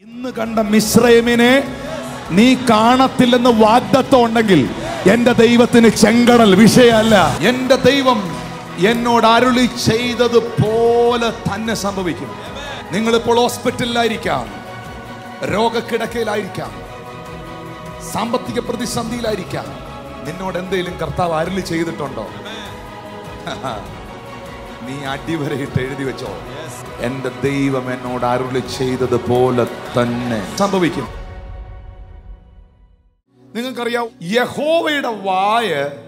ഇന്ന് കണ്ട മിശ്രയമിനെ നീ കാണത്തില്ലെന്ന് വാഗ്ദത്വം ഉണ്ടെങ്കിൽ എന്റെ ദൈവത്തിന് ചെങ്കടൽ വിഷയമല്ല എന്റെ ദൈവം എന്നോട് അരുളി ചെയ്തത് പോലെ തന്നെ സംഭവിക്കും നിങ്ങളിപ്പോൾ ഹോസ്പിറ്റലിലായിരിക്കാം രോഗക്കിടക്കയിലായിരിക്കാം സാമ്പത്തിക പ്രതിസന്ധിയിലായിരിക്കാം നിന്നോട് എന്തെങ്കിലും കർത്താവ് അരുളി ചെയ്തിട്ടുണ്ടോ നീ അടിവരയിട്ട് എഴുതി വെച്ചോ എന്റെ ദൈവം എന്നോട് അരുളി ചെയ്തത് പോലെ തന്നെ സംഭവിക്കും നിങ്ങൾക്കറിയാം യഹോവയുടെ വായ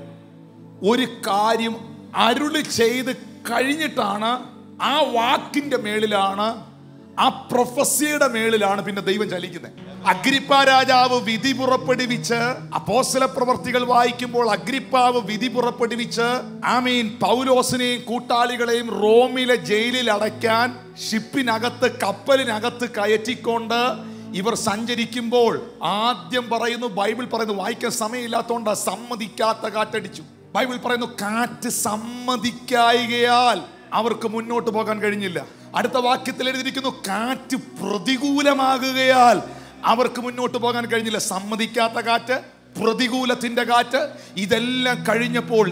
ഒരു കാര്യം അരുളി ചെയ്ത് കഴിഞ്ഞിട്ടാണ് ആ വാക്കിന്റെ മേളിലാണ് ആ പ്രൊഫസിയുടെ മേളിലാണ് പിന്നെ ദൈവം ചലിക്കുന്നത് അഗ്രിപ്പ രാജാവ് വിധി പുറപ്പെടുവിച്ച് അപ്പോസ്തല പ്രവർത്തികൾ വായിക്കുമ്പോൾ അഗ്രിപ്പാവ് വിധി പുറപ്പെടുവിച്ച് ആമീൻ പൗലോസിനെയും കൂട്ടാളികളെയും റോമിലെ ജയിലിൽ അടയ്ക്കാൻ ഷിപ്പിനകത്ത് കപ്പലിനകത്ത് കയറ്റിക്കൊണ്ട് ഇവർ സഞ്ചരിക്കുമ്പോൾ ആദ്യം പറയുന്നു ബൈബിൾ പറയുന്നു വായിക്കാൻ സമയമില്ലാത്തതുകൊണ്ട് സമ്മതിക്കാത്ത കാറ്റടിച്ചു ബൈബിൾ പറയുന്നു കാറ്റ് സമ്മതിക്കായികയാൽ അവർക്ക് മുന്നോട്ട് പോകാൻ കഴിഞ്ഞില്ല അടുത്ത വാക്യത്തിൽ എഴുതിയിരിക്കുന്നു കാറ്റ് പ്രതികൂലമാകുകയാൽ അവർക്ക് മുന്നോട്ട് പോകാൻ കഴിഞ്ഞില്ല സമ്മതിക്കാത്ത കാറ്റ് പ്രതികൂലത്തിന്റെ കാറ്റ് ഇതെല്ലാം കഴിഞ്ഞപ്പോൾ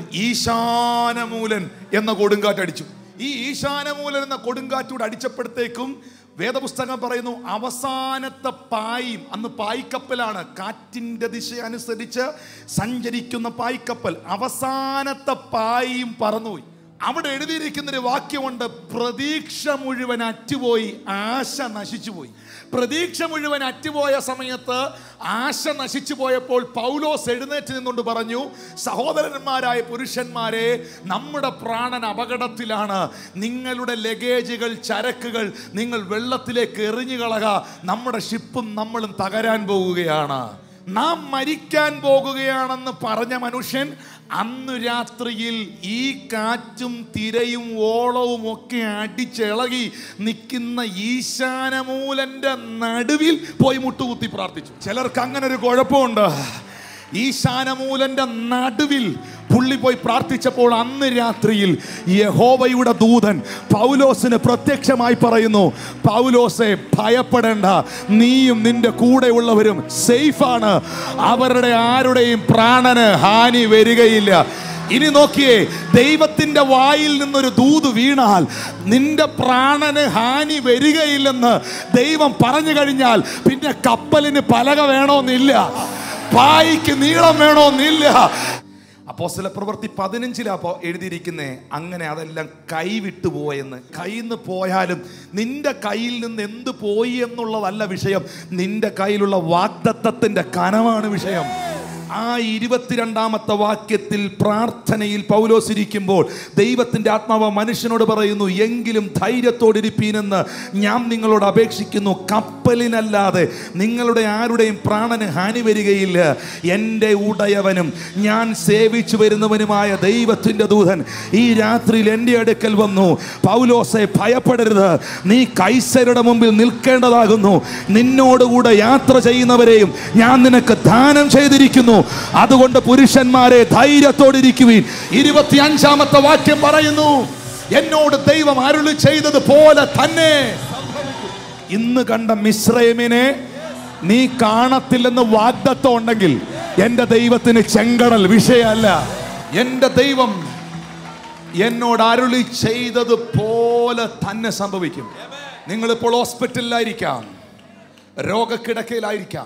ഈശാനമൂലൻ എന്ന കൊടുങ്കാറ്റടിച്ചു ഈ ഈശാനമൂലൻ എന്ന കൊടുങ്കാറ്റൂടെ അടിച്ചപ്പോഴത്തേക്കും വേദപുസ്തകം പറയുന്നു അവസാനത്തെ പായും അന്ന് പായ്ക്കപ്പലാണ് കാറ്റിന്റെ ദിശ അനുസരിച്ച് സഞ്ചരിക്കുന്ന പായ്ക്കപ്പൽ അവസാനത്തെ പായും പറന്നുപോയി അവിടെ എഴുതിയിരിക്കുന്ന ഒരു വാക്യമുണ്ട് പ്രതീക്ഷ മുഴുവൻ അറ്റുപോയി ആശ നശിച്ചുപോയി പ്രതീക്ഷ മുഴുവൻ അറ്റുപോയ സമയത്ത് ആശ നശിച്ചു പോയപ്പോൾ പൗലോസ് എഴുന്നേറ്റ് നിന്നുകൊണ്ട് പറഞ്ഞു സഹോദരന്മാരായ പുരുഷന്മാരെ നമ്മുടെ പ്രാണൻ അപകടത്തിലാണ് നിങ്ങളുടെ ലഗേജുകൾ ചരക്കുകൾ നിങ്ങൾ വെള്ളത്തിലേക്ക് എറിഞ്ഞു കളക നമ്മുടെ ഷിപ്പും നമ്മളും തകരാൻ പോവുകയാണ് നാം മരിക്കാൻ പോകുകയാണെന്ന് പറഞ്ഞ മനുഷ്യൻ അന്ന് രാത്രിയിൽ ഈ കാറ്റും തിരയും ഓളവും ഒക്കെ അടിച്ചിളകി നിൽക്കുന്ന ഈശാനമൂലന്റെ നടുവിൽ പോയി മുട്ടുകുത്തി പ്രാർത്ഥിച്ചു ചിലർക്ക് അങ്ങനെ ഒരു കുഴപ്പമുണ്ട് ഈശാനമൂലന്റെ നടുവിൽ പുള്ളി പോയി പ്രാർത്ഥിച്ചപ്പോൾ അന്ന് രാത്രിയിൽ യഹോവയുടെ ദൂതൻ പൗലോസിന് പ്രത്യക്ഷമായി പറയുന്നു പൗലോസെ ഭയപ്പെടേണ്ട നീയും നിന്റെ കൂടെയുള്ളവരും സേഫാണ് അവരുടെ ആരുടെയും പ്രാണന് ഹാനി വരികയില്ല ഇനി നോക്കിയേ ദൈവത്തിന്റെ വായിൽ നിന്നൊരു ദൂത് വീണാൽ നിന്റെ പ്രാണന് ഹാനി വരികയില്ലെന്ന് ദൈവം പറഞ്ഞു കഴിഞ്ഞാൽ പിന്നെ കപ്പലിന് പലക വേണമെന്നില്ല പായിക്ക് നീളം വേണമെന്നില്ല അപ്പോസ്തല പ്രവൃത്തി പതിനഞ്ചിലാ അപ്പോ എഴുതിയിരിക്കുന്നേ അങ്ങനെ അതെല്ലാം കൈവിട്ടു പോയെന്ന് കയ്യിൽ നിന്ന് പോയാലും നിന്റെ കയ്യിൽ നിന്ന് എന്ത് പോയി എന്നുള്ളതല്ല വിഷയം നിന്റെ കയ്യിലുള്ള വാഗ്ദത്തത്തിന്റെ കനമാണ് വിഷയം ആ ഇരുപത്തിരണ്ടാമത്തെ വാക്യത്തിൽ പ്രാർത്ഥനയിൽ പൗലോസ് ഇരിക്കുമ്പോൾ ദൈവത്തിന്റെ ആത്മാവ് മനുഷ്യനോട് പറയുന്നു എങ്കിലും ധൈര്യത്തോടിരിപ്പീനെന്ന് ഞാൻ നിങ്ങളോട് അപേക്ഷിക്കുന്നു കപ്പലിനല്ലാതെ നിങ്ങളുടെ ആരുടെയും പ്രാണന് ഹാനി വരികയില്ല എൻ്റെ ഉടയവനും ഞാൻ സേവിച്ചു വരുന്നവനുമായ ദൈവത്തിൻ്റെ ദൂതൻ ഈ രാത്രിയിൽ എൻ്റെ അടുക്കൽ വന്നു പൗലോസെ ഭയപ്പെടരുത് നീ കൈസരുടെ മുമ്പിൽ നിൽക്കേണ്ടതാകുന്നു നിന്നോടുകൂടെ യാത്ര ചെയ്യുന്നവരെയും ഞാൻ നിനക്ക് ദാനം ചെയ്തിരിക്കുന്നു അതുകൊണ്ട് പുരുഷന്മാരെ ധൈര്യത്തോടിരിക്കുവിൻ ഇരുപത്തി അഞ്ചാമത്തെ വാക്യം പറയുന്നു എന്നോട് ദൈവം അരുളി ചെയ്തത് പോലെ തന്നെ ഇന്ന് കണ്ട മിശ്രയമിനെ നീ കാണത്തില്ലെന്ന് വാഗ്ദത്വം ഉണ്ടെങ്കിൽ എന്റെ ദൈവത്തിന് ചെങ്കടൽ വിഷയമല്ല എന്റെ ദൈവം എന്നോട് അരുളി ചെയ്തത് പോലെ തന്നെ സംഭവിക്കും നിങ്ങളിപ്പോൾ ഹോസ്പിറ്റലിലായിരിക്കാം രോഗക്കിടക്കയിലായിരിക്കാം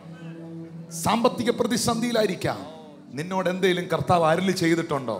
സാമ്പത്തിക പ്രതിസന്ധിയിലായിരിക്കാം നിന്നോട് എന്തെങ്കിലും കർത്താവ് അരുളി ചെയ്തിട്ടുണ്ടോ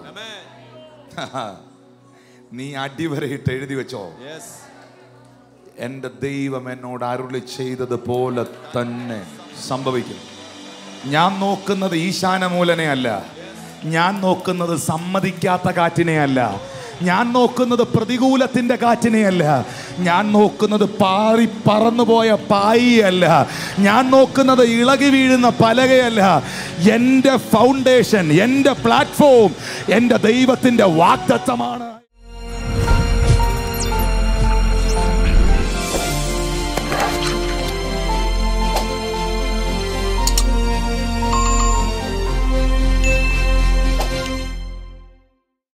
നീ അടിവരയിട്ട് എഴുതി വെച്ചോ എൻ്റെ ദൈവം എന്നോട് അരുളി ചെയ്തത് പോലെ തന്നെ സംഭവിക്കും ഞാൻ നോക്കുന്നത് ഈശാനമൂലനെ അല്ല ഞാൻ നോക്കുന്നത് സമ്മതിക്കാത്ത കാറ്റിനെ അല്ല ഞാൻ നോക്കുന്നത് പ്രതികൂലത്തിന്റെ കാറ്റിനെയല്ല ഞാൻ നോക്കുന്നത് പാറി പറന്നുപോയ പായിയല്ല ഞാൻ നോക്കുന്നത് ഇളകി വീഴുന്ന പലകയല്ല എൻ്റെ ഫൗണ്ടേഷൻ എൻ്റെ പ്ലാറ്റ്ഫോം എൻ്റെ ദൈവത്തിൻ്റെ വാക്തത്വമാണ്